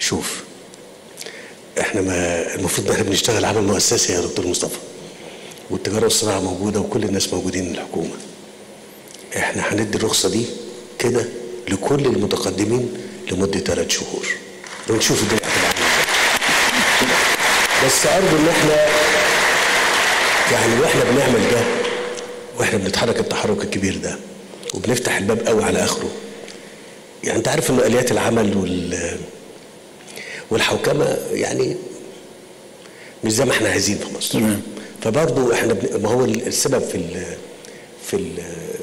شوف احنا ما المفروض ان احنا بنشتغل عمل مؤسسي يا دكتور مصطفى والتجاره والصناعه موجوده وكل الناس موجودين من الحكومه احنا هندي الرخصه دي كده لكل المتقدمين لمده ثلاث شهور ونشوف الدنيا هتبقى عامله ازاي بس ارجو ان احنا يعني واحنا بنعمل ده واحنا بنتحرك التحرك الكبير ده وبنفتح الباب قوي على اخره يعني انت عارف ان اليات العمل وال والحوكمه يعني مش زي ما احنا عايزين في مصر تمام. فبرضه احنا بن... ما هو السبب في ال... في ال...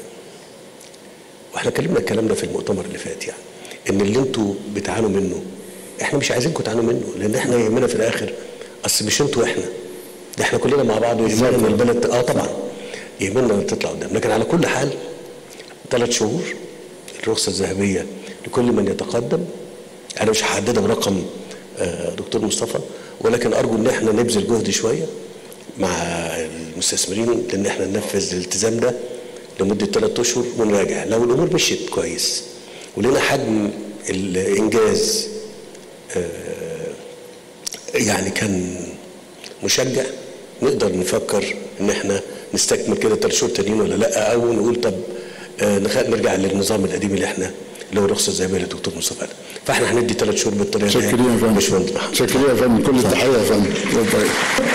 واحنا اتكلمنا الكلام ده في المؤتمر اللي فات يعني ان اللي انتوا بتعانوا منه احنا مش عايزينكم تعانوا منه لان احنا يهمنا في الاخر اصل مش انتوا احنا ده احنا كلنا مع بعض ويهمنا ان البلد اه طبعا يهمنا ان تطلع قدام لكن على كل حال ثلاث شهور الرخصه الذهبيه لكل من يتقدم انا مش هحددها برقم آه، دكتور مصطفى ولكن ارجو ان احنا نبذل جهد شويه مع المستثمرين لان احنا ننفذ الالتزام ده لمده ثلاث اشهر ونراجع لو الامور مشيت كويس ولنا حجم الانجاز آه، يعني كان مشجع نقدر نفكر ان احنا نستكمل كده ثلاث شهور تانيين ولا لا او نقول طب آه، نخ- نرجع للنظام القديم اللي احنا اللي هو الرخصه الذهبيه اللي الدكتور مصطفى قال فاحنا هندي ثلاث شهور بالطريقه دي شكرا يا فندم باشمهندس محمد شكرا يا فندم كل التحيه يا فندم الله يبارك.